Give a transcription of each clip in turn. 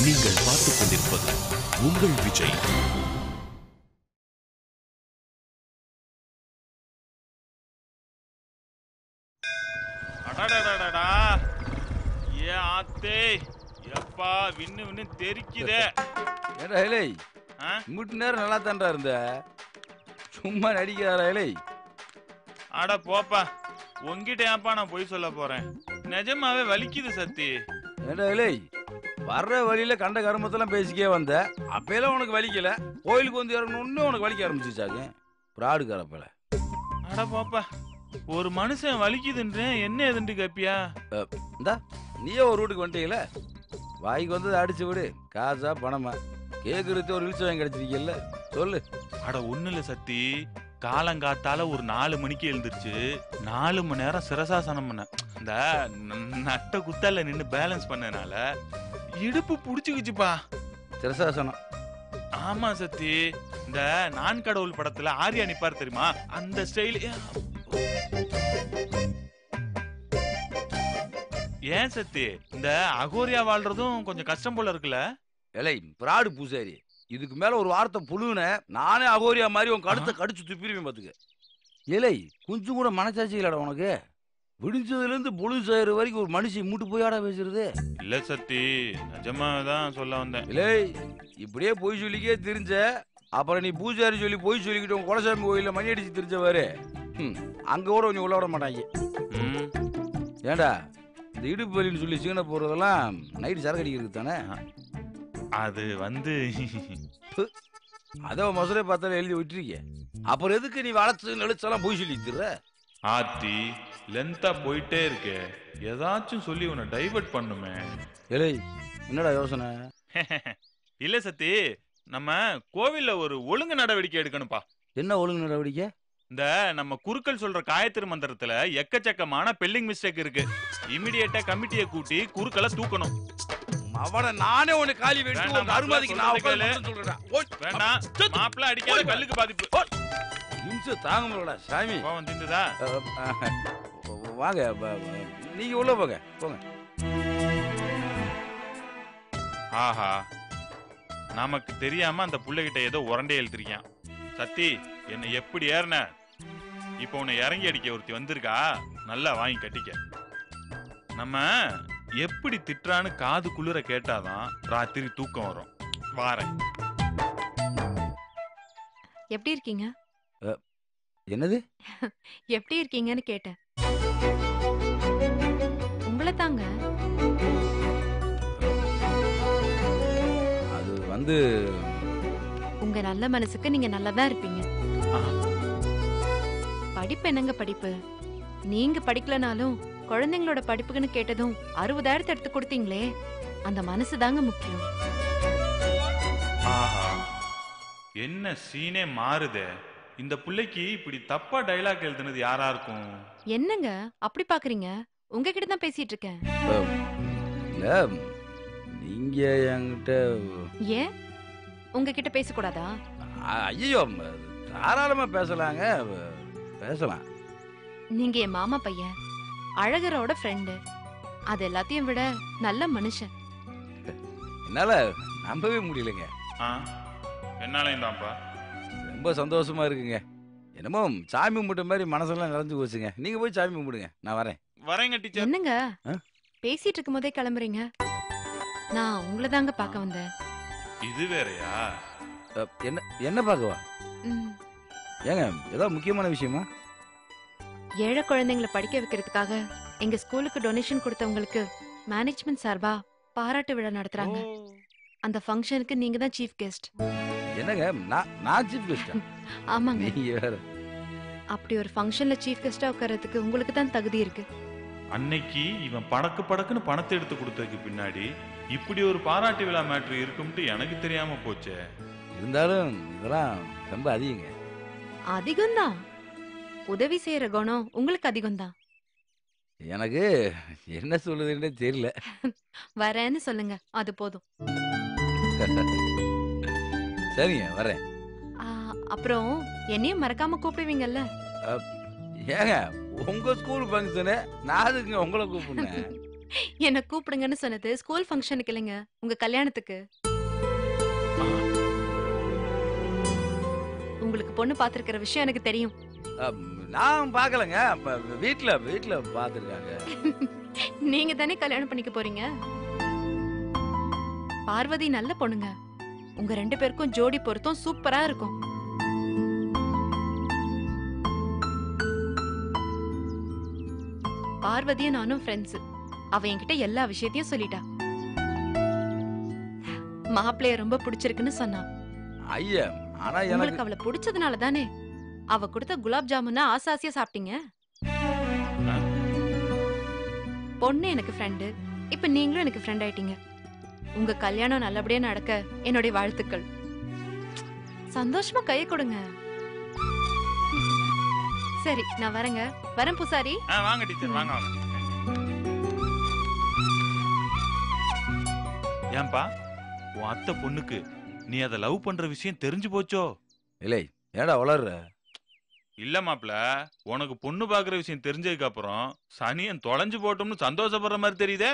நீங்கள் பார்த்துக் கொண்டிருப்பது உங்கள் விஜய் அடடடடடா ஏ ஆத்தே எப்பா விண்ணு விண்ணு தெரிக்குதே ஏடா இலை ஆ? இம்பிட்டு நேரம் நல்லா தான்டா இருந்த சும்மா நடிக்கிறாரா இலை அட போப்பா உன்கிட்ட ஏன்ப்பா நான் பொய் சொல்ல போறேன் நிஜமாவே வலிக்குது சத்தி ஏடா இலை வர்ற வழியில கண்ட கருமத்தெல்லாம் பேசிக்கே வந்த அப்பெல்லாம் உனக்கு வலிக்கல கோயிலுக்கு வந்து இறங்கணுன்னு உனக்கு வலிக்க ஆரம்பிச்சிச்சாங்க பிராடு கரப்பல அட போப்பா ஒரு மனுஷன் வலிக்குதுன்றேன் என்ன எதுண்டு கேப்பியா இந்தா நீயே ஒரு வீட்டுக்கு வந்துட்டீங்கள வாய்க்கு வந்ததை அடிச்சு விடு காசா பணமா கேக்குறது ஒரு இழிச்சு வாங்கி கிடைச்சிருக்கீல்ல சொல்லு அட ஒண்ணு இல்ல சத்தி காலங்காத்தால ஒரு நாலு மணிக்கு எழுந்திருச்சு நாலு மணி நேரம் சிரசாசனம் பண்ண இந்த ந- நட்ட குத்தால நின்னு பேலன்ஸ் பண்ணனால இடுப்பு புடிச்சுக்குச்சுப்பா சிரசாசனம் ஆமா சத்தி இந்த நான் கடவுள் படத்துல ஆர்யா நிப்பார் தெரியுமா அந்த ஸ்டைல் ஏன் சத்தி இந்த அகோரியா வாழ்றதும் கொஞ்சம் கஷ்டம் போல இருக்குல்ல இலை பிராடு பூசாரி இதுக்கு மேல ஒரு வார்த்தை புழுன நானே அகோரியா மாதிரி உன் கழுத்தை கடிச்சு துப்பிடுவேன் பாத்துக்க இலை கொஞ்சம் கூட மனசாட்சி இல்லடா உனக்கு விடிஞ்சதுல இருந்து பொழுது செய்யற வரைக்கும் ஒரு மனுஷி மூட்டு போயாடா பேசுறது இல்ல சத்தி நிஜமா தான் சொல்ல வந்தேன் இலை இப்படியே பொய் சொல்லிக்கே தெரிஞ்ச அப்புறம் நீ பூஜாரி சொல்லி பொய் சொல்லிக்கிட்டு உன் குலசாமி கோயில்ல மணி அடிச்சு தெரிஞ்சவாரு ம், அங்க கூட கொஞ்சம் உள்ள விட மாட்டாங்க ம், ஏன்டா இந்த இடுப்பு வலின்னு சொல்லி சீன போறதெல்லாம் நைட்டு சரக்கு அடிக்கிறது தானே அது வந்து அதை மசுரை பார்த்தாலும் எழுதி விட்டுருக்க அப்புறம் எதுக்கு நீ வளர்த்து நெளிச்செல்லாம் பொய் சொல்லி திர்ற ஆத்தி லென்த்தா போயிட்டே இருக்கே ஏதாச்சும் சொல்லி உன்னை டைவர்ட் பண்ணுமே இலை என்னடா யோசனை இல்ல சத்தி நம்ம கோவில்ல ஒரு ஒழுங்கு நடவடிக்கை எடுக்கணும்ப்பா என்ன ஒழுங்கு நடவடிக்கை இந்த நம்ம குருக்கள் சொல்ற காயத்திரு மந்திரத்துல எக்கச்சக்கமான பெல்லிங் மிஸ்டேக் இருக்கு இமிடியேட்டா கமிட்டியை கூட்டி குருக்களை தூக்கணும் அவனை நானே உன்னை காலி வெட்டி வேண்டாம், உங்க அருமாதிக்கு நான் சொல்றதை உட்கார்ந்து சொல்றேன்டா. ஓய், வேண்டாம் மாப்பிள்ள அடிக்காத ஓய், கல்லுக்கு பாதிப்பு நிமிஷம் தாங்க முடியலடா சாமி கோவம் திண்டுதா அஹ், அஹ், வாங்க ப- ப- நீங்க உள்ள போங்க போங்க ஆஹா நமக்கு தெரியாம அந்த புள்ளைகிட்ட ஏதோ உரண்டே எழுத்திருக்கான் சத்தி என்னை எப்படி ஏறின இப்போ உன்னை இறங்கி அடிக்க ஒருத்தி வந்திருக்கா நல்லா வாங்கி கட்டிக்க நம்ம எப்படி திட்டுறான்னு காது குளிர கேட்டாதான் ராத்திரி தூக்கம் வரும் வாரேன் எப்படி இருக்கீங்க என்னது எப்படி இருக்கீங்கன்னு கேட்டேன் உங்களை தாங்க அது வந்து உங்க நல்ல மனசுக்கு நீங்க நல்லதா இருப்பீங்க ஆஹா. படிப்பு என்னங்க படிப்பு நீங்க படிக்கலனாலும் குழந்தைங்களோட படிப்புக்குன்னு கேட்டதும் அறுபதாயிரத்தை எடுத்து கொடுத்தீங்களே அந்த மனசு தாங்க முக்கியம் ஆஹா என்ன சீனே மாறுதே இந்த புள்ளைக்கு இப்படி தப்பா டைலாக் எழுதுனது யாரா இருக்கும் என்னங்க அப்படி பாக்குறீங்க உங்ககிட்ட தான் பேசிட்டு இருக்கேன் இல்ல நீங்க என்கிட்ட ஏன் உங்ககிட்ட பேசக்கூடாதா ஐயோ தாராளமா பேசலாங்க பேசலாம் நீங்க என் மாமா பையன் அழகரோட ஃப்ரெண்டு அது எல்லாத்தையும் விட நல்ல மனுஷன் என்னால நம்பவே முடியலங்க ஆ என்னாலையும் தான்ப்பா ரொம்ப சந்தோஷமா இருக்குங்க என்னமோ சாமி கும்பிட்ட மாதிரி மனசெல்லாம் நிறைஞ்சு போச்சுங்க நீங்க போய் சாமி கும்பிடுங்க நான் வரேன் வரேங்க டீச்சர் என்னங்க ஆ? பேசிட்டு இருக்கும் போதே கிளம்புறீங்க நான் உங்களை தாங்க பார்க்க வந்தேன் இது வேறயா அ, என்ன என்ன பார்க்கவா ம், ஏங்க ஏதோ முக்கியமான விஷயமா ஏழை குழந்தைங்களை படிக்க வைக்கிறதுக்காக எங்க ஸ்கூலுக்கு டொனேஷன் கொடுத்தவங்களுக்கு மேனேஜ்மெண்ட் சார்பா பாராட்டு விழா நடத்துறாங்க அந்த ஃபங்க்ஷனுக்கு நீங்க தான் சீஃப் கெஸ்ட் என்னங்க நான் நான் சீஃப் கெஸ்டா ஆமாங்க நீங்க வேற அப்படி ஒரு ஃபங்க்ஷன்ல சீஃப் கெஸ்டா உட்கார்றதுக்கு உங்களுக்கு தான் தகுதி இருக்கு அன்னைக்கு இவன் படக்கு படக்குன்னு பணத்தை எடுத்து கொடுத்ததுக்கு பின்னாடி இப்படி ஒரு பாராட்டு விழா மேட்ரு இருக்கும்ட்டு எனக்கு தெரியாம போச்சே இருந்தாலும் இதெல்லாம் ரொம்ப அதிகங்க அதிகம்தான் உதவி செய்யற குணம் உங்களுக்கு அதிகம்தான் எனக்கு என்ன சொல்லுதுன்னே தெரியல வரேன்னு சொல்லுங்க அது போதும் சரிங்க வரேன் ஆ, அப்புறம் என்னையும் மறக்காம கூப்பிடுவீங்கல்ல ஏங்க உங்க ஸ்கூல் ஃபங்க்ஷனு நான் அதுக்குங்க உங்களை கூப்பிடுனேன் என்ன கூப்பிடுங்கன்னு சொன்னது ஸ்கூல் ஃபங்க்ஷனுக்கு இல்லைங்க உங்க கல்யாணத்துக்கு உங்களுக்கு பொண்ணு பாத்திருக்கிற விஷயம் எனக்கு தெரியும் அம், நான் பார்க்கலங்க அப்ப வீட்ல வீட்ல பார்த்துருக்காங்க நீங்க தானே கல்யாணம் பண்ணிக்க போறீங்க பார்வதி நல்ல பொண்ணுங்க உங்க ரெண்டு பேருக்கும் ஜோடி பொருத்தம் சூப்பரா இருக்கும் பார்வதியும் நானும் ஃப்ரெண்ட்ஸ் அவ என்கிட்ட எல்லா விஷயத்தையும் சொல்லிட்டா மாப்பிளைய ரொம்ப பிடிச்சிருக்குன்னு சொன்னா ஐயா ஆனா எனக்கு உங்களுக்கு அவளை பிடிச்சதுனால தானே அவ கொடுத்த குலாப் ஜாமுன்னா ஆசாசியா சாப்பிட்டீங்க பொண்ணு எனக்கு ஃப்ரெண்டு இப்ப நீங்களும் எனக்கு ஃப்ரெண்ட் ஆயிட்டீங்க உங்க கல்யாணம் நல்லபடியா நடக்க என்னுடைய வாழ்த்துக்கள் சந்தோஷமா கைய கொடுங்க சரி நான் வரேங்க வரேன் பூசாரி ஆ, வாங்க டீச்சர் வாங்க வாங்க ஏன்பா உன் அத்தை பொண்ணுக்கு நீ அதை லவ் பண்ற விஷயம் தெரிஞ்சு போச்சோ இல்லை ஏடா வளர்ற இல்ல மாப்ள உனக்கு பொண்ணு பாக்குற விஷயம் தெரிஞ்சதுக்கு அப்புறம் சனியன் தொலைஞ்சு போட்டோம்னு சந்தோஷப்படுற மாதிரி தெரியுதே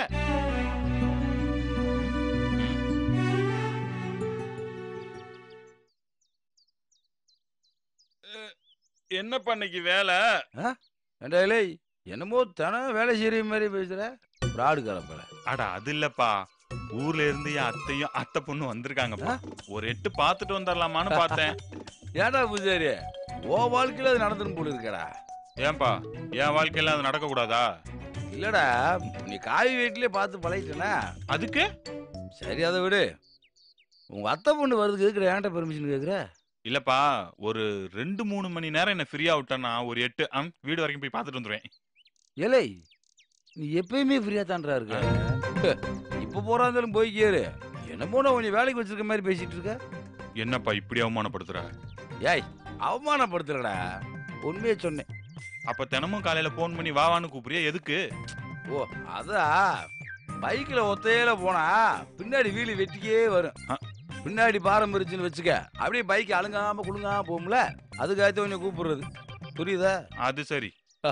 அஹ், என்னப்பா இன்னைக்கு வேலை ஏண்டா இல்லை என்னமோ தன வேலை செய்யற மாதிரி பேசுற பிராடு கலப்பல அட அது இல்லப்பா ஊர்ல இருந்து என் அத்தையும் அத்தை பொண்ணு வந்திருக்காங்கப்பா ஒரு எட்டு பார்த்துட்டு வந்துடலாமான்னு பார்த்தேன் ஏடா பூஜாரி ஓ வாழ்க்கையில அது நடந்துரும் போல இருக்கடா ஏன்பா என் வாழ்க்கையில அது நடக்க கூடாதா இல்லடா நீ காய் வீட்டிலே பார்த்து பழகிட்டனா அதுக்கு சரி அதை விடு உங்க அத்தை பொண்ணு வருதுக்கு இருக்கிற ஏன்ட்ட பெர்மிஷன் கேக்குற இல்லப்பா ஒரு ரெண்டு மூணு மணி நேரம் என்ன ஃப்ரீயா விட்டேன்னா ஒரு எட்டு ஆம், வீடு வரைக்கும் போய் பார்த்துட்டு வந்துருவேன் ஏலே நீ எப்பயுமே ஃப்ரீயா தான்டா இருக்க இப்ப போறாந்தாலும் போய் கேரு என்னமோ நான் கொஞ்சம் வேலைக்கு வச்சிருக்க மாதிரி பேசிட்டு இருக்க என்னப்பா இப்படி அவமானப்படுத்துற ஏய் அவமானப்படுத்துறடா உண்மையை சொன்னேன் அப்ப தினமும் காலையில போன் பண்ணி வாவான்னு கூப்பிடுறியா எதுக்கு ஓ அதா பைக்ல ஒத்தையில போனா பின்னாடி வீலு வெட்டிக்கே வரும் ஆ. பின்னாடி பாரம் இருந்துச்சுன்னு வச்சுக்க அப்படியே பைக் அழுங்காம குலுங்காம போகும்ல அதுக்காக கொஞ்சம் கூப்பிடுறது புரியுதா அது சரி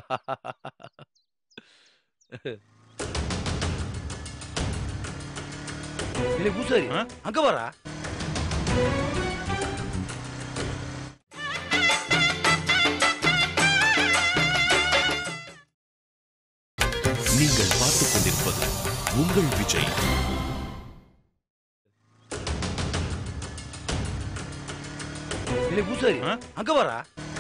இல்ல பூசாரி ஆ? அங்க வரா நீங்கள் பார்த்துக் கொண்டிருப்பது உங்கள் விஜய் இல்ல பூசாரி ஆ? அங்க வரா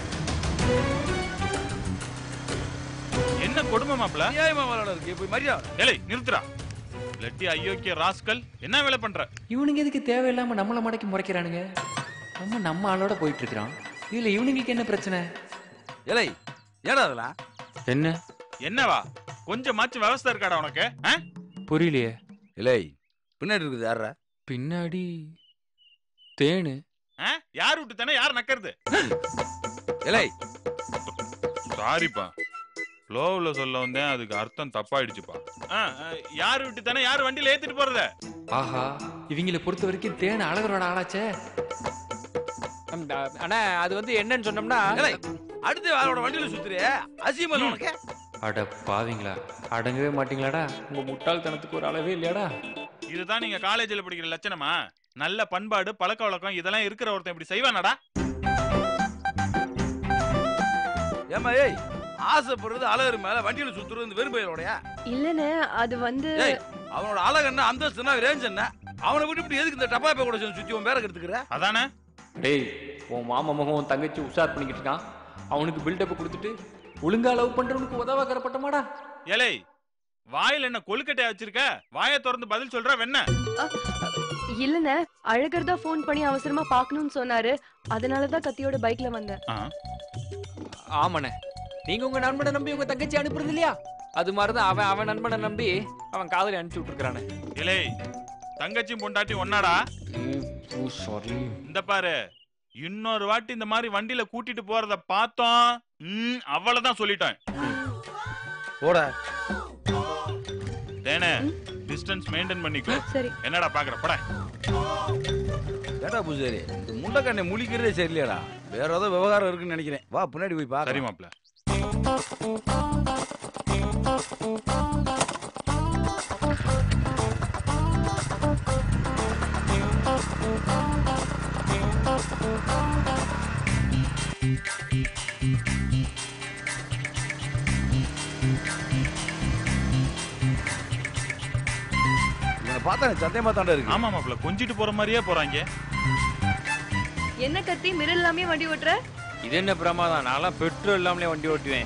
என்ன கொடுமை மாப்ள நியாயமா விளையாட இருக்கு போய் மரியாதை ஏலே நிறுத்துறா லட்டி ஐயோக்கிய ராஸ்கல் என்ன வேலை பண்ற இவனுங்க எதுக்கு தேவையில்லாம நம்மள மடக்கி முறைக்கிறானுங்க நம்ம நம்ம ஆளோட போயிட்டு இருக்கிறோம் இதுல இவனுங்களுக்கு என்ன பிரச்சனை ஏலே ஏடா அதெல்லாம் என்ன என்னவா கொஞ்சமாச்சும் விவசாய இருக்காடா உனக்கு ஆ? புரியலையே இல்லை பின்னாடி இருக்குது யாரா பின்னாடி தேனு ஆ? யார் விட்டு தானே யார் நக்கறது இல்லை சாரிப்பா ஃப்ளோவில் சொல்ல வந்தேன் அதுக்கு அர்த்தம் தப்பாயிடுச்சுப்பா ஆ, ஆ, யார் விட்டு தானே யார் வண்டியில ஏத்திட்டு போறத ஆஹா இவங்கள பொறுத்த வரைக்கும் தேனு அழகரோட ஆளாச்சே அந்த, அண்ணா அது வந்து என்னன்னு சொன்னோம்னா ஏலே அடுத்து அவரோட வண்டியில சுத்துறியே அசியமல் உனக்கு அட பாவிங்களா அடங்கவே மாட்டீங்களாடா உங்க முட்டாள்தனத்துக்கு ஒரு அளவே இல்லையாடா இதுதான் நீங்க காலேஜ்ல படிக்கிற லட்சணமா நல்ல பண்பாடு பழக்க வழக்கம் இதெல்லாம் இருக்கிற ஒருத்தன் இப்படி செய்வானடா ஏமா ஏய் ஆசைப்படுறது அழகு மேல வண்டியில சுத்துறது வெறும் பயிரோடயா இல்லனே அது வந்து ஏய் அவனோட அழகு என்ன அந்தஸ்து என்ன ரேஞ்ச் என்ன அவனை விட்டு இப்படி எதுக்கு இந்த டப்பா பை கூட சேர்ந்து சுத்தி உன் பேரை கெடுத்துக்கிற அதானே டேய் உன் மாமா மகன் உன் தங்கச்சி உஷார் பண்ணிக்கிட்டு இருக்கான் அவனுக்கு பில்டப் கொடுத்துட்டு ஒழுங்கா லவ் பண்றவனுக்கு உதவ கரப்பட்டமாடா ஏலே வாயில என்ன கொழுக்கட்டையா வச்சிருக்க வாயை திறந்து பதில் சொல்ற வெண்ண இல்லனே அழகர் தான் ஃபோன் பண்ணி அவசரமா பார்க்கணும்னு சொன்னாரு அதனால தான் கத்தியோட பைக்ல வந்தேன் ஆமாண்ணே நீங்க உங்க நண்பனை நம்பி உங்க தங்கச்சி அனுப்புறது இல்லையா அது மாதிரிதான் அவன் அவன் நண்பனை நம்பி அவன் காதலி அனுப்பிச்சு விட்டுருக்கானே ஏலே தங்கச்சியும் பொண்டாட்டி ஒன்னாடா சாரி இந்த பாரு இன்னொரு வாட்டி இந்த மாதிரி வண்டியில கூட்டிட்டு போறத பார்த்தோம் ம், அவ்வளவுதான் சொல்லிட்டேன் போடா தேனே டிஸ்டன்ஸ் மெயின்டைன் பண்ணிக்கோ சரி என்னடா பாக்குற பட ஏடா பூசாரி இந்த முண்டக்கண்ணை முழிக்கிறதே சரியில்லையாடா வேற ஏதோ விவகாரம் இருக்குன்னு நினைக்கிறேன் வா பின்னாடி போய் பாக்க சரி மாப்ள இவனை பார்த்தா எனக்கு சந்தேகமா தாண்டா இருக்கு ஆமா மாப்ள கொஞ்சிட்டு போற மாதிரியே போறாங்க என்ன கத்தி மிரல் இல்லாமே வண்டி ஓட்டுற இது என்ன பிரமாதம் நான்லாம் பெட்ரோல் இல்லாமலே வண்டி ஓட்டுவேன்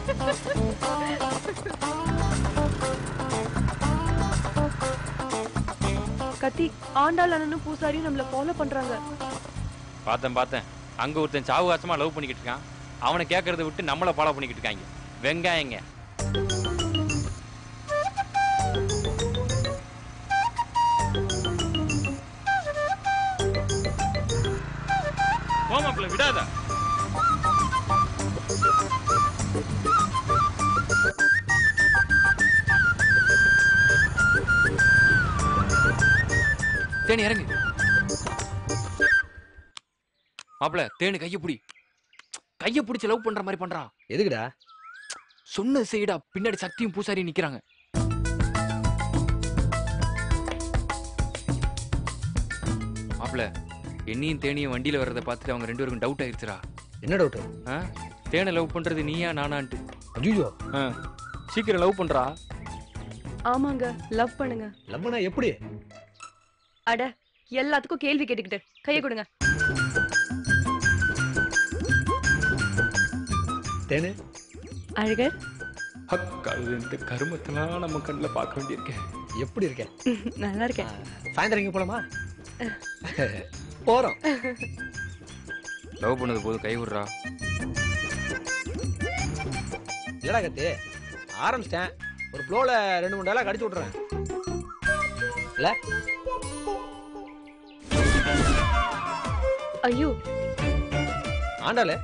கத்தி ஆண்டாள் அண்ணனும் பூசாரியும் நம்மள ஃபாலோ பண்றாங்க பார்த்தேன் பார்த்தேன் அங்க ஒருத்தன் சாவுகாசமா லவ் பண்ணிக்கிட்டு இருக்கான் அவனை கேட்கறத விட்டு நம்மள ஃபாலோ பண்ணிக்கிட்டு இருக்காங்க வெங்காயங்க போ மாப்ள விடாத தேனி இறங்கு மாப்பிள தேனு கைய பிடி கைய பிடிச்சு லவ் பண்ற மாதிரி பண்றான் எதுக்குடா சொன்னது செய்டா பின்னாடி சக்தியும் பூசாரியும் நிக்கிறாங்க மாப்பிள என்னையும் தேனியும் வண்டியில வர்றதை பார்த்துட்டு அவங்க ரெண்டு பேருக்கும் டவுட் ஆயிருச்சுடா என்ன டவுட் ஆ? தேனை லவ் பண்றது நீயா நானான்ட்டு ஐயோ ஆ. சீக்கிரம் லவ் பண்றா ஆமாங்க லவ் பண்ணுங்க லவ்னா எப்படி அட எல்லாத்துக்கும் கேள்வி கேட்டுக்கிட்டு கையை கொடுங்க தேனு அழகர் அக்காது இந்த கருமத்தெல்லாம் நம்ம கண்ணில் பார்க்க வேண்டியிருக்கேன் எப்படி இருக்க நல்லா இருக்கேன் சாயந்தரம் இங்க போலாமா போறோம் லவ் பண்ணது போது கை விடுறா இல்லடா கத்து ஆரம்பிச்சிட்டேன் ஒரு ஃப்ளோல ரெண்டு மூணு டேலாக் அடிச்சு விட்றேன் இல்ல ஐயோ ஆண்டாளு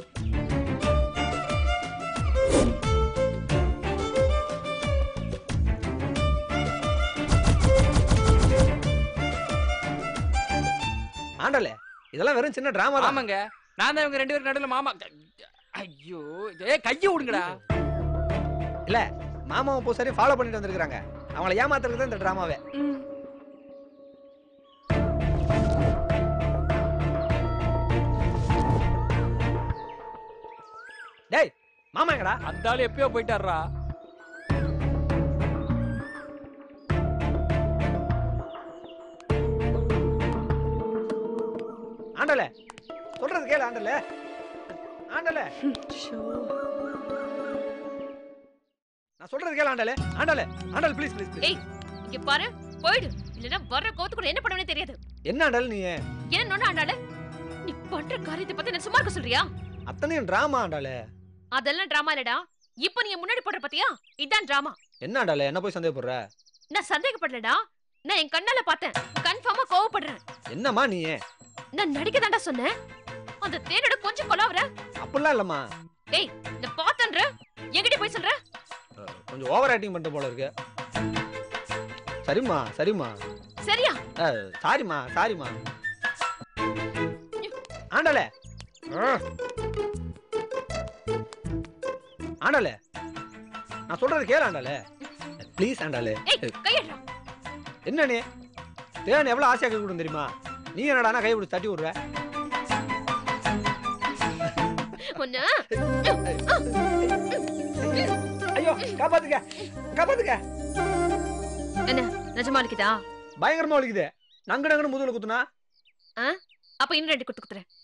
ஆண்டாளு இதெல்லாம் வெறும் சின்ன டிராமா தான் ஆமாங்க நான் தான் இவங்க ரெண்டு பேரும் நடுவில் மாமா ஐயோ ஏ கைய விடுங்கடா இல்ல மாமாவும் பூசாரி ஃபாலோ பண்ணிட்டு வந்திருக்காங்க அவங்கள ஏமாத்துறது தான் இந்த டிராமாவே ம் டேய் மாமா எங்கடா அந்த ஆள் எப்பயோ போயிட்டாருடா ஆண்டல சொல்றது கேளு ஆண்டல ஆண்டல ஷோ நான் சொல்றது கேளு Andal Andal Andal please please please ஏய் இங்க பாரு போயிடு இல்லனா வர்ற கோத்து கூட என்ன பண்ணுவேனே தெரியாது என்ன ஆண்டல் நீ என்ன நொண்ண ஆண்டாளு நீ பண்ற காரியத்தை பத்தி நான் சும்மா இருக்க சொல்றியா அத்தனையும் டிராமா ஆண்டால அதெல்லாம் டிராமா இல்லடா இப்போ நீ முன்னாடி போடுற பாத்தியா இதான் டிராமா என்ன ஆண்டால என்ன போய் சந்தேகப்படுற நான் சந்தேகப்படலடா நான் என் கண்ணால பார்த்தேன் கன்ஃபார்மா கோவப்படுறேன் என்னம்மா நீ நான் நடிக்க தாண்டா சொன்னேன் அந்த தேனோட கொஞ்சம் கொலாவற அப்படிலாம் இல்லம்மா ஏய் நான் பார்த்தன்ற எங்கிட்ட போய் சொல்ற அஹ், கொஞ்சம் ஓவர் ஆக்டிங் பண்ணிட்டு போல இருக்கு சரிம்மா சரிம்மா சரியா அஹ், சாரிம்மா சாரிம்மா ஆண்டாளே அஹ். ஆண்டாளே நான் சொல்றது கேளு ஆண்டாளே ப்ளீஸ் ஆண்டாளே ஏய் கையடா என்ன நீ தேன் எவ்வளவு ஆசையா கை கொடுக்கும் தெரியுமா நீ என்னடானா கை பிடிச்சி தட்டி விடுற ஒண்ணு ஐயோ காப்பாத்துக்க காப்பாத்துக்க என்ன நிஜமா இருக்குதா பயங்கரமா வலிக்குது நங்கு நங்குன்னு முதுகுல குத்துனா அப்ப இன்னும் ரெண்டு குத்து குத்துறேன்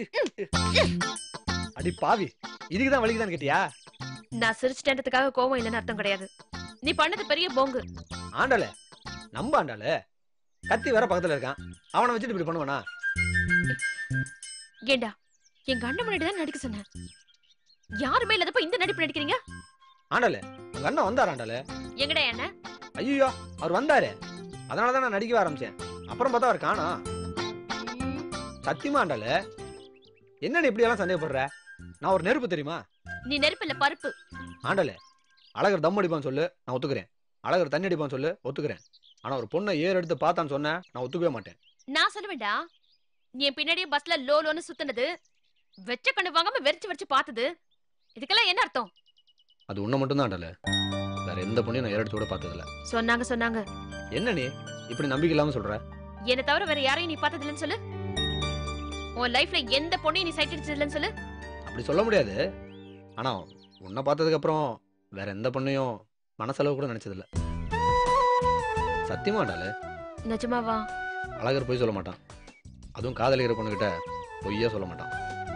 அடி பாவி இதுக்கு தான் வலிக்குதான்னு கேட்டியா நான் சிரிச்சிட்டேன்றதுக்காக கோவம் இல்லைன்னு அர்த்தம் கிடையாது நீ பண்ணது பெரிய போங்கு ஆண்டாளே நம்ப ஆண்டாளே கத்தி வேற பக்கத்துல இருக்கான் அவனை வச்சுட்டு இப்படி பண்ணுவானா ஏண்டா எங்க அண்ணன் முன்னாடி தான் நடிக்க சொன்னேன் யாருமே இல்லாதப்ப இந்த நடிப்பு நடிக்கிறீங்க ஆண்டாளே உங்க அண்ணன் வந்தார் ஆண்டாளே எங்கடா என்ன ஐயோ அவர் வந்தாரு அதனால தான் நான் நடிக்கவே ஆரம்பிச்சேன் அப்புறம் பார்த்தா அவர் காணோம் சத்தியமா ஆண்டாளே என்ன நீ இப்படி எல்லாம் சந்தேகப்படுற நான் ஒரு நெருப்பு தெரியுமா நீ நெருப்பு இல்ல பருப்பு ஆண்டாளே அழகர் தம் அடிப்பான்னு சொல்லு நான் ஒத்துக்கிறேன் அழகர் தண்ணி அடிப்பான்னு சொல்லு ஒத்துக்கிறேன் ஆனா ஒரு பொண்ணை ஏர் எடுத்து பார்த்தான்னு சொன்னேன் நான் ஒத்துக்கவே மாட்டேன் நான் சொல்லுவேன்டா நீ என் பின்னாடியே பஸ்ல லோ லோன்னு சுத்துனது வெச்ச கண்ணு வாங்காம வெறிச்சு வெறிச்சு பார்த்தது இதுக்கெல்லாம் என்ன அர்த்தம் அது உன்னை மட்டும் தான் ஆண்டாளே வேற எந்த பொண்ணையும் நான் ஏர் எடுத்து கூட பார்த்ததில்ல சொன்னாங்க சொன்னாங்க என்ன நீ இப்படி நம்பிக்கை இல்லாம சொல்ற என்ன தவிர வேற யாரையும் நீ பார்த்தது இல்லைன்னு சொல்லு உன் லைஃப்ல எந்த பொண்ணையும் நீ சைட் அடிச்சது இல்லைன்னு சொல்லு அப்படி சொல்ல முடியாது ஆனா உன்னை பார்த்ததுக்கு அப்புறம் வேற எந்த பொண்ணையும் மனசளவு கூட நினைச்சதில்ல சத்தியமாட்டால நிஜமாவா அழகர் போய் சொல்ல மாட்டான் அதுவும் காதலிக்கிற பொண்ணுகிட்ட பொய்யே சொல்ல மாட்டான்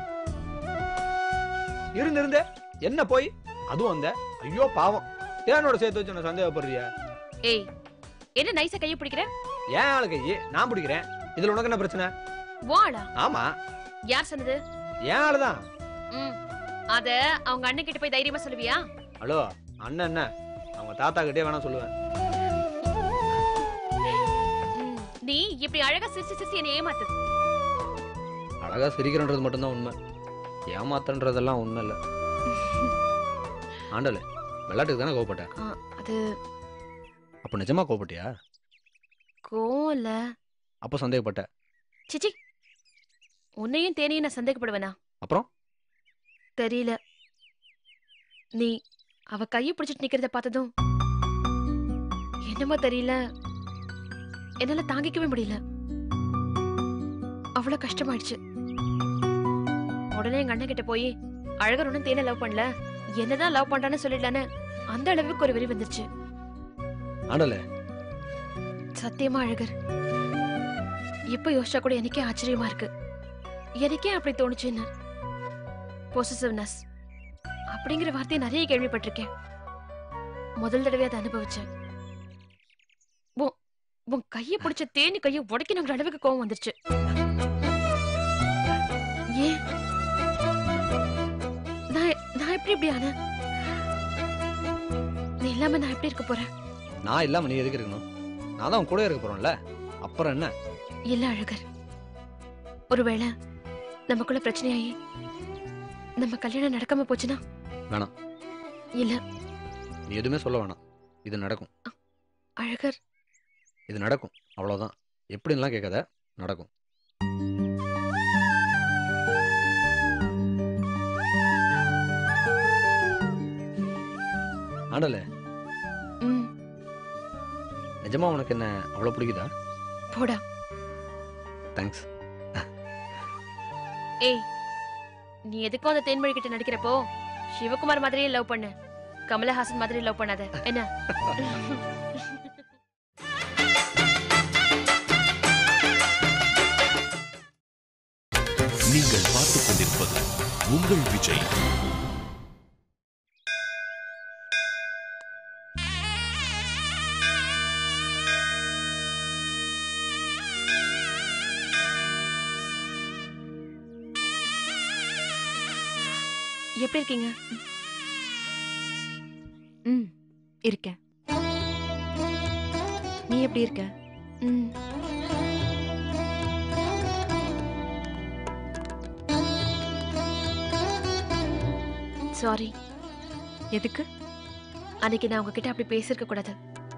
இருந்து இருந்த என்ன போய் அதுவும் அந்த ஐயோ பாவம் தேனோட சேர்த்து வச்சு நான் சந்தேகப்படுறிய ஏய் என்ன நைஸா கையை பிடிக்கிற ஏன் ஆளு கையே நான் பிடிக்கிறேன் இதுல உனக்கு என்ன பிரச்சனை வாடா ஆமா யார் சொன்னது ஏன் ஆளுதான் ம் அத அவங்க அண்ணன் கிட்ட போய் தைரியமா சொல்லுவியா ஹலோ அண்ணன் என்ன அவங்க தாத்தா கிட்டே வேணா சொல்லுவேன் ம், நீ இப்படி அழகா சிரிச்சு சிரிச்சு என்ன ஏமாத்து அழகா சிரிக்கிறன்றது மட்டும்தான் உண்மை ஏமாத்தன்றதெல்லாம் உண்மை இல்லை ஆண்டல விளையாட்டுக்கு தானே கோவப்பட்டேன் ஆ, அது அப்போ நிஜமா கோவப்பட்டியா கோவம் இல்ல அப்போ சந்தேகப்பட்ட சிச்சி உன்னையும் தேனையும் நான் சந்தேகப்படுவேனா அப்புறம் தெரியல நீ அவ கையை பிடிச்சிட்டு நிக்கிறத பார்த்ததும் என்னமோ தெரியல என்னால தாங்கிக்கவே முடியல அவ்வளவு கஷ்டமாயிடுச்சு உடனே எங்க அண்ணன் கிட்ட போய் அழகர் ஒன்னும் தேனை லவ் பண்ணல என்னதான் லவ் பண்றான்னு சொல்லிடலான்னு அந்த அளவுக்கு ஒரு வெறி வந்துருச்சு ஆண்டல சத்தியமா அழகர் இப்ப யோசிச்சா கூட எனக்கே ஆச்சரியமா இருக்கு எனக்கே அப்படி தோணுச்சுன்னு பொசிசிவ்னஸ் அப்படிங்கிற வார்த்தையை நிறைய கேள்விப்பட்டிருக்கேன் முதல் தடவை அதை அனுபவிச்சேன் உன் உன் கையை பிடிச்ச தேனி கையை உடைக்கணுங்கிற அளவுக்கு கோவம் வந்துருச்சு ஏன் நான் நான் எப்படி இப்படி ஆனேன் நீ இல்லாம நான் எப்படி இருக்க போறேன் நான் இல்லாம நீ எதுக்கு இருக்கணும் நான் தான் உன் கூட இருக்க போறேன்ல அப்புறம் என்ன இல்ல அழகர் ஒருவேளை நமக்குள்ள பிரச்சனையாயி நம்ம கல்யாணம் நடக்காம போச்சுன்னா வேணாம். இல்ல நீ எதுவுமே சொல்ல வேணாம் இது நடக்கும் அழகர் இது நடக்கும் அவ்வளவுதான் எப்படின்லாம் கேட்காத நடக்கும் ஆண்டல ம் நிஜமா உனக்கு என்ன அவ்வளவு பிடிக்குதா போடா தேங்க்ஸ் ஏய் நீ எதுக்கும் அந்த தேன்மொழி கிட்ட நடிக்கிறப்போ சிவகுமார் மாதிரியே லவ் பண்ணு கமலஹாசன் மாதிரி லவ் பண்ணாத என்ன நீங்கள் பார்த்துக் கொண்டிருப்பது உங்கள் விஜய் எப்படி இருக்கீங்க ம் இருக்கேன் நீ எப்படி இருக்க ம் சாரி எதுக்கு அன்னைக்கு நான் உங்ககிட்ட அப்படி பேசியிருக்க கூடாது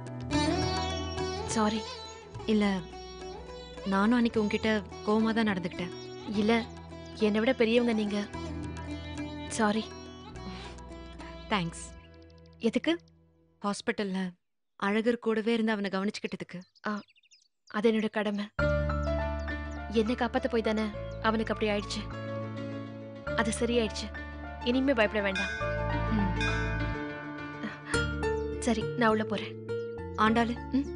சாரி இல்ல நானும் அன்னைக்கு உன்கிட்ட கோவமா தான் நடந்துக்கிட்டேன் இல்ல என்னை விட பெரியவங்க நீங்க சாரி தேங்க்ஸ் எதுக்கு ஹாஸ்பிட்டல்ல அழகர் கூடவே இருந்து அவனை கவனிச்சுக்கிட்டதுக்கு அது என்னோட கடமை என்னை காப்பாத்த போய் தானே அவனுக்கு அப்படி ஆயிடுச்சு அது சரியாயிடுச்சு இனிமே பயப்பட வேண்டாம் ம். சரி நான் உள்ள போறேன் ஆண்டாளு ம்?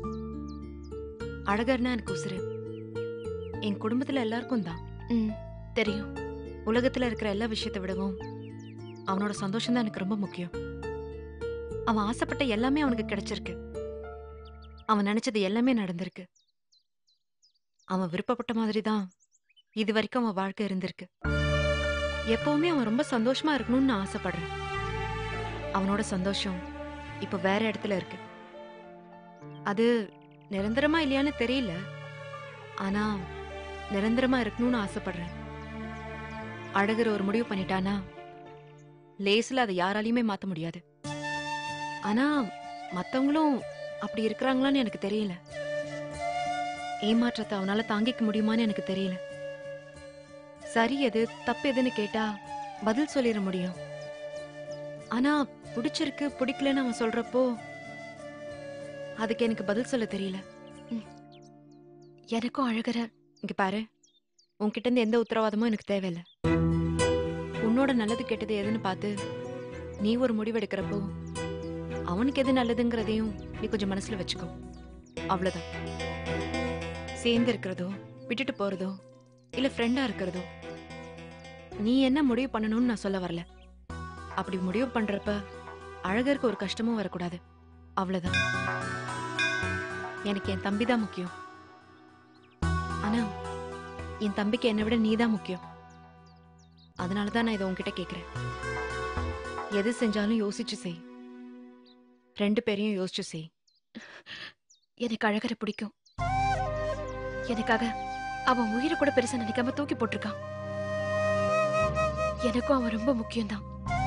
அழகர்னா எனக்கு உசுரு என் குடும்பத்துல எல்லாருக்கும் தான் ம் தெரியும் உலகத்துல இருக்கிற எல்லா விஷயத்தை விடவும் அவனோட சந்தோஷம் தான் எனக்கு ரொம்ப முக்கியம் அவன் ஆசைப்பட்ட எல்லாமே அவனுக்கு கிடைச்சிருக்கு அவன் நினைச்சது எல்லாமே நடந்திருக்கு அவன் விருப்பப்பட்ட மாதிரி தான் இது வரைக்கும் அவன் வாழ்க்கை இருந்திருக்கு எப்பவுமே அவன் ரொம்ப சந்தோஷமா இருக்கணும்னு நான் ஆசைப்படுறேன் அவனோட சந்தோஷம் இப்ப வேற இடத்துல இருக்கு அது நிரந்தரமா இல்லையான்னு தெரியல ஆனா நிரந்தரமா இருக்கணும்னு ஆசைப்படுறேன் அழகர் ஒரு முடிவு பண்ணிட்டானா லேஸ்ல அதை யாராலையுமே மாத்த முடியாது ஆனா மத்தவங்களும் அப்படி இருக்கிறாங்களான்னு எனக்கு தெரியல ஏமாற்றத்தை அவனால தாங்கிக்க முடியுமான்னு எனக்கு தெரியல சரி எது தப்பு எதுன்னு கேட்டா பதில் சொல்லிட முடியும் ஆனா பிடிச்சிருக்கு பிடிக்கலன்னு அவன் சொல்றப்போ அதுக்கு எனக்கு பதில் சொல்ல தெரியல எனக்கும் அழகர இங்க பாரு உன்கிட்ட இருந்து எந்த உத்தரவாதமும் எனக்கு தேவையில்ல உன்னோட நல்லது கெட்டது எதுன்னு பார்த்து நீ ஒரு முடிவு எடுக்கிறப்போ அவனுக்கு எது நல்லதுங்கிறதையும் நீ கொஞ்சம் மனசுல வச்சுக்கோ அவ்வளவுதான் சேர்ந்து இருக்கிறதோ விட்டுட்டு போறதோ இல்ல ஃப்ரெண்டா இருக்கிறதோ நீ என்ன முடிவு பண்ணணும்னு நான் சொல்ல வரல அப்படி முடிவு பண்றப்ப அழகருக்கு ஒரு கஷ்டமும் வரக்கூடாது அவ்வளவுதான் எனக்கு என் தம்பி தான் முக்கியம் ஆனா என் தம்பிக்கு என்னை விட நீதான் முக்கியம் அதனால தான் நான் இதை உன்கிட்ட கேட்குறேன் எது செஞ்சாலும் யோசிச்சு செய் ரெண்டு பேரையும் யோசிச்சு செய் எனக்கு அழகரை பிடிக்கும் எனக்காக அவன் உயிரை கூட பெருசா நினைக்காம தூக்கி போட்டிருக்கான் எனக்கும் அவன் ரொம்ப முக்கியம்தான்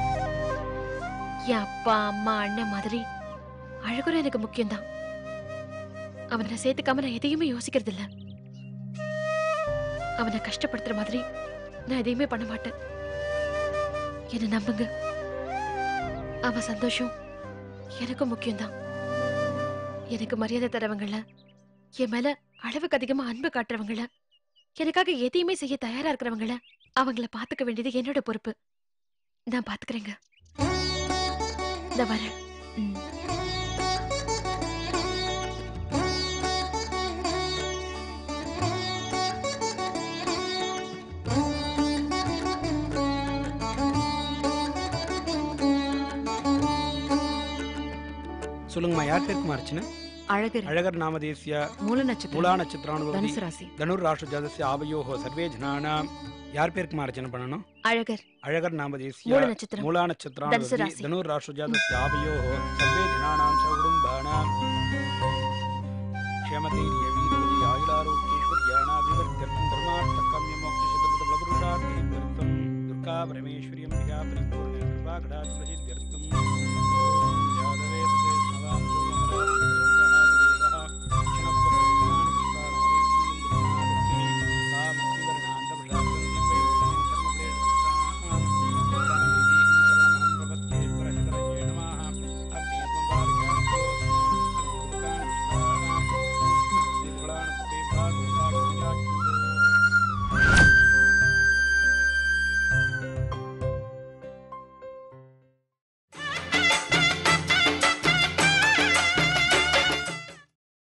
என் அப்பா அம்மா அண்ணன் மாதிரி அழகரும் எனக்கு முக்கியம்தான் அவனை சேர்த்துக்காம நான் எதையுமே யோசிக்கிறது இல்ல அவனை கஷ்டப்படுத்துற மாதிரி நான் எதையுமே பண்ண மாட்டேன் என்ன நம்புங்க அவன் சந்தோஷம் எனக்கும் முக்கியம்தான் எனக்கு மரியாதை தரவங்கள என் மேல அளவுக்கு அதிகமா அன்பு காட்டுறவங்கள எனக்காக எதையுமே செய்ய தயாரா இருக்கிறவங்கள அவங்கள பாத்துக்க வேண்டியது என்னோட பொறுப்பு நான் பாத்துக்கிறேங்க நான் வரேன் ம். சொல்லுங்கம்மா யார் பேருக்கு மாறுச்சுன்னு அழகர் அழகர் நாமதேசிய மூல நட்சத்திரம் மூலா நட்சத்திரானுபவதி தனுசு ராசி தனுர் ராஷ்டிர ஜாதஸ்ய ஆவயோஹோ சர்வே ஜனானாம் யார் பேருக்கு மாறுச்சுன்னு பண்ணணும் அழகர் அழகர் நாமதேசிய மூல நட்சத்திரம் மூலா தனுசு நட்சத்திரானுபவதி ராசி. தனுர் ராஷ்டிர ஜாதஸ்ய ஆவயோஹோ சர்வே ஜனானாம் சகுடும்பானாம் க்ஷேமதைரிய வீரவதி ஆயுளாரோக்கியேஸ்வர்யாணா விவர்த்தர்த்தம் தர்மார்த்த காமிய மோட்ச சதபத பலபுருஷார்த்தம் துர்கா பரமேஸ்வரியம் திகா பரிபூர்ண கிருபா கடாட்சி